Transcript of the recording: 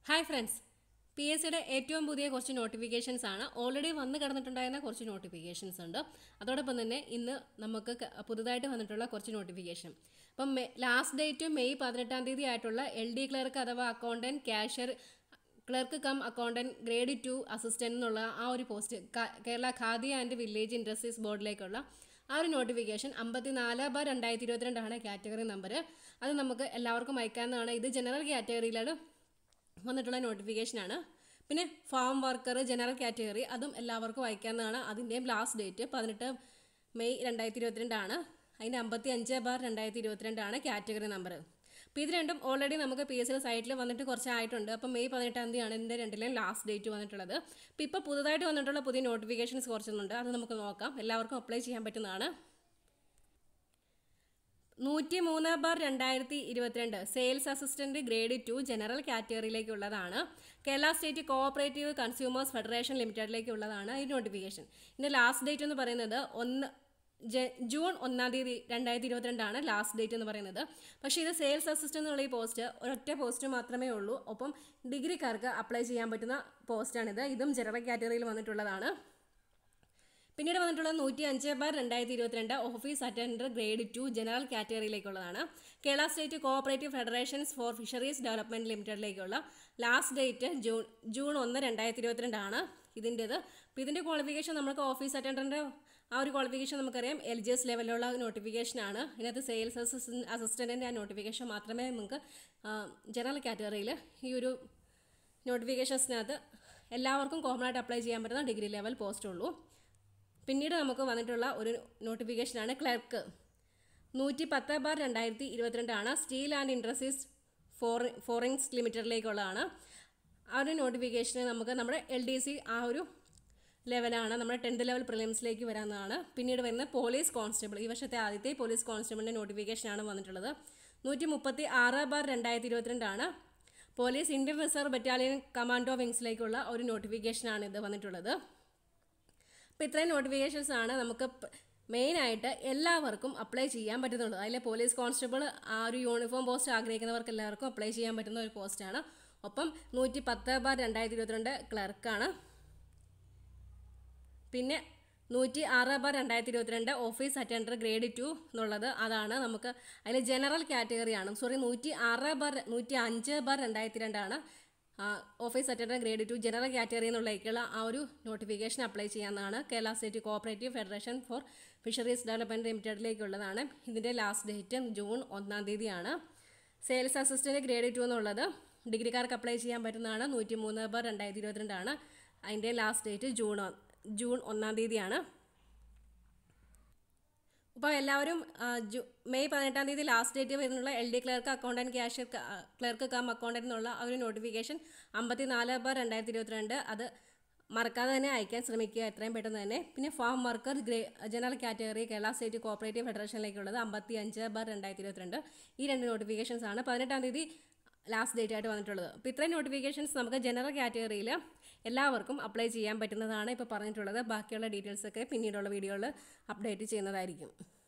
hi friends P S സിയുടെ ഏറ്റവും പുതിയ കുറച്ച് നോട്ടിഫിക്കേഷൻസ് ആണ് ഓൾറെഡി വന്ന് കിടന്നിട്ടുണ്ടായിരുന്ന കുറച്ച് നോട്ടിഫിക്കേഷൻസ് ഉണ്ട് അതോടൊപ്പം തന്നെ ഇന്ന് നമുക്ക് ക- പുതുതായിട്ട് വന്നിട്ടുള്ള കുറച്ച് നോട്ടിഫിക്കേഷൻ അപ്പം ലാസ്റ്റ് ഡേറ്റ് മെയ് പതിനെട്ടാം തീയതി ആയിട്ടുള്ള എൽ ഡി ക്ലർക്ക് അഥവാ accountant cashier clerk cum accountant grade two assistant എന്നുള്ള ആ ഒരു പോസ്റ്റ് ക- Kerala Khadi and village industries ബോർഡിലേക്കുള്ള ആ ഒരു നോട്ടിഫിക്കേഷൻ അമ്പത്തി നാല് ബാർ രണ്ടായിരത്തി ഇരുപത്തിരണ്ടാണ് കാറ്റഗറി നമ്പർ അത് നമുക്ക് എല്ലാവർക്കും അയക്കാവുന്നതാണ് ഇത് ജനറൽ കാറ്റഗറിയിലാണ് വന്നിട്ടുള്ള നോട്ടിഫിക്കേഷനാണ് പിന്നെ ഫാം വർക്കർ ജനറൽ കാറ്റഗറി അതും എല്ലാവർക്കും അയക്കാവുന്നതാണ് അതിൻ്റെയും ലാസ്റ്റ് ഡേറ്റ് പതിനെട്ട് മെയ് രണ്ടായിരത്തി ഇരുപത്തിരണ്ടാണ് അതിൻ്റെ അമ്പത്തി അഞ്ച് ബാർ രണ്ടായിരത്തി ഇരുപത്തിരണ്ടാണ് കാറ്റഗറി നമ്പർ അപ്പോൾ ഇത് രണ്ടും ഓൾറെഡി നമുക്ക് പി എസ് സി സൈറ്റിൽ വന്നിട്ട് കുറച്ചായിട്ടുണ്ട് അപ്പോൾ മെയ് പതിനെട്ടാം തീയതിയാണ് ഇതിൻ്റെ രണ്ടിലെയും ലാസ്റ്റ് ഡേറ്റ് വന്നിട്ടുള്ളത് അപ്പോൾ ഇപ്പോൾ പുതുതായിട്ട് വന്നിട്ടുള്ള പുതിയ നോട്ടിഫിക്കേഷൻസ് കുറച്ചൊന്നുണ്ട് അത് നമുക്ക് നോക്കാം എല്ലാവർക്കും അപ്ലൈ ചെയ്യാൻ പറ്റുന്നതാണ് നൂറ്റി മൂന്ന് ബാർ രണ്ടായിരത്തി ഇരുപത്തിരണ്ട് sales assistant grade two general കാറ്റഗറിയിലേക്കുള്ളതാണ് Kerala state cooperative consumers federation ലിമിറ്റഡിലേക്കുള്ളതാണ് ഈ നോട്ടിഫിക്കേഷൻ ഇതിൻ്റെ ലാസ്റ്റ് ഡേറ്റ് എന്ന് പറയുന്നത് ഒന്ന് ജ- ജൂൺ ഒന്നാം തീയതി രണ്ടായിരത്തി ഇരുപത്തിരണ്ടാണ് ലാസ്റ്റ് ഡേറ്റ് എന്ന് പറയുന്നത് പക്ഷേ ഇത് സെയിൽസ് അസിസ്റ്റന്റ് എന്നുള്ള ഈ പോസ്റ്റ് ഒരൊറ്റ പോസ്റ്റ് മാത്രമേ ഉള്ളൂ ഒപ്പം ഡിഗ്രിക്കാർക്ക് അപ്ലൈ ചെയ്യാൻ പറ്റുന്ന പോസ്റ്റാണിത് ഇതും ജനറൽ കാറ്റഗറിയിൽ വന്നിട്ടുള്ളതാണ് പിന്നീട് വന്നിട്ടുള്ളത് നൂറ്റി അഞ്ച് ബാർ രണ്ടായിരത്തി ഇരുപത്തിരണ്ട് office attender grade two general കാറ്റഗറിയിലേക്കുള്ളതാണ് Kerala state cooperative federations for fisheries development ലിമിറ്റഡിലേക്കുള്ള ലാസ്റ്റ് ഡേറ്റ് ജൂൺ ജൂൺ ഒന്ന് രണ്ടായിരത്തി ഇരുപത്തിരണ്ടാണ് ഇതിൻ്റേത് അപ്പോൾ ഇതിൻ്റെ ക്വാളിഫിക്കേഷൻ നമുക്ക് ഓഫീസ് അറ്റൻഡറിൻ്റെ ആ ഒരു ക്വാളിഫിക്കേഷൻ നമുക്കറിയാം എൽ ജി എസ് ലെവലിലുള്ള നോട്ടിഫിക്കേഷനാണ് ഇതിനകത്ത് സെയിൽസ് അസിസ്റ്റൻ അസിസ്റ്റൻറ്റിൻ്റെ ആ നോട്ടിഫിക്കേഷൻ മാത്രമേ നമുക്ക് ജനറൽ കാറ്റഗറിയിൽ ഈ ഒരു നോട്ടിഫിക്കേഷൻസിനകത്ത് എല്ലാവർക്കും കോമൺ ആയിട്ട് അപ്ലൈ ചെയ്യാൻ പറ്റുന്ന ഡിഗ്രി ലെവൽ പോസ്റ്റ് ഉള്ളൂ പിന്നീട് നമുക്ക് വന്നിട്ടുള്ള ഒരു നോട്ടിഫിക്കേഷനാണ് ക്ലർക്ക് നൂറ്റി പത്ത് ബാർ രണ്ടായിരത്തി ഇരുപത്തിരണ്ടാണ് സ്റ്റീൽ ആൻഡ് ഇൻഡസ്ട്രീസ് ഫോറി ഫോറിങ്സ് ലിമിറ്റഡിലേക്കുള്ളതാണ് ആ ഒരു നോട്ടിഫിക്കേഷന് നമുക്ക് നമ്മുടെ എൽ ഡി സി ആ ഒരു ലെവലാണ് നമ്മുടെ ടെൻത്ത് ലെവൽ പ്രിലിംസിലേക്ക് വരാവുന്നതാണ് പിന്നീട് വരുന്ന പോലീസ് കോൺസ്റ്റബിൾ ഈ വർഷത്തെ ആദ്യത്തെ പോലീസ് കോൺസ്റ്റബിളിൻ്റെ നോട്ടിഫിക്കേഷനാണ് വന്നിട്ടുള്ളത് നൂറ്റി മുപ്പത്തി ആറ് ബാർ രണ്ടായിരത്തി ഇരുപത്തിരണ്ടാണ് police Indian reserve battalion commando വിങ്സിലേക്കുള്ള ഒരു നോട്ടിഫിക്കേഷനാണ് ഇത് വന്നിട്ടുള്ളത് അപ്പോൾ ഇത്രയും നോട്ടിഫിക്കേഷൻസ് ആണ് നമുക്ക് മെയിനായിട്ട് എല്ലാവർക്കും അപ്ലൈ ചെയ്യാൻ പറ്റുന്നുള്ളൂ അതിൽ പോലീസ് കോൺസ്റ്റബിൾ ആ ഒരു യൂണിഫോം പോസ്റ്റ് ആഗ്രഹിക്കുന്നവർക്ക് എല്ലാവർക്കും അപ്ലൈ ചെയ്യാൻ പറ്റുന്ന ഒരു പോസ്റ്റാണ് ഒപ്പം നൂറ്റി പത്ത് ബാർ രണ്ടായിരത്തി ഇരുപത്തിരണ്ട് ക്ലർക്കാണ് പിന്നെ നൂറ്റി ആറ് ബാർ രണ്ടായിരത്തി ഇരുപത്തിരണ്ട് ഓഫീസ് അറ്റൻഡർ ഗ്രേഡ് ടു എന്നുള്ളത് അതാണ് നമുക്ക് അതിൽ ജനറൽ കാറ്റഗറിയാണ് സോറി നൂറ്റി ആറ് ബാർ നൂറ്റി അഞ്ച് ബാർ രണ്ടായിരത്തി രണ്ടാണ് office attender grade two general category എന്നുള്ളതിലേക്കുള്ള ആ ഒരു നോട്ടിഫിക്കേഷൻ അപ്ലൈ ചെയ്യാവുന്നതാണ് Kerala state cooperative federation for fisheries development ലിമിറ്റഡിലേക്കുള്ളതാണ് ഇതിൻ്റെ ലാസ്റ്റ് ഡേറ്റ് ജൂൺ ഒന്നാം തീയതിയാണ് സെയിൽസ് അസിസ്റ്റൻറ്റ് ഗ്രേഡ് ടു എന്നുള്ളത് ഡിഗ്രിക്കാർക്ക് അപ്ലൈ ചെയ്യാൻ പറ്റുന്നതാണ് നൂറ്റി മൂന്ന് ബാർ രണ്ടായിരത്തി ഇരുപത്തിരണ്ടാണ് അതിൻ്റെ ലാസ്റ്റ് ഡേറ്റ് ജൂൺ ഒ- ജൂൺ ഒന്നാം തീയതിയാണ് അപ്പോൾ എല്ലാവരും ആ, ജു മെയ് പതിനെട്ടാം തീയതി ലാസ്റ്റ് ഡേറ്റ് വരുന്നുള്ള L D clerk accountant cashier clerk cum accountant എന്നുള്ള ആ ഒരു നോട്ടിഫിക്കേഷൻ അമ്പത്തി നാല് ബാർ രണ്ടായിരത്തി ഇരുപത്തിരണ്ട് അത് മറക്കാതെ തന്നെ അയക്കാൻ ശ്രമിക്കുക എത്രയും പെട്ടെന്ന് തന്നെ പിന്നെ farm worker grade general category Kerala state cooperative ഫെഡറേഷനിലേക്കുള്ളത് അമ്പത്തി അഞ്ച് ബാർ രണ്ടായിരത്തി ഇരുപത്തിരണ്ട് ഈ രണ്ട് നോട്ടിഫിക്കേഷൻസ് ആണ് പതിനെട്ടാം തീയതി ലാസ്റ്റ് ഡേറ്റ് ആയിട്ട് വന്നിട്ടുള്ളത് അപ്പോൾ ഇത്രയും നോട്ടിഫിക്കേഷൻസ് നമുക്ക് ജനറൽ കാറ്റഗറിയിൽ എല്ലാവർക്കും അപ്ലൈ ചെയ്യാൻ പറ്റുന്നതാണ് ഇപ്പോൾ പറഞ്ഞിട്ടുള്ളത് ബാക്കിയുള്ള ഡീറ്റെയിൽസ് ഒക്കെ പിന്നീടുള്ള വീഡിയോയിൽ അപ്ഡേറ്റ് ചെയ്യുന്നതായിരിക്കും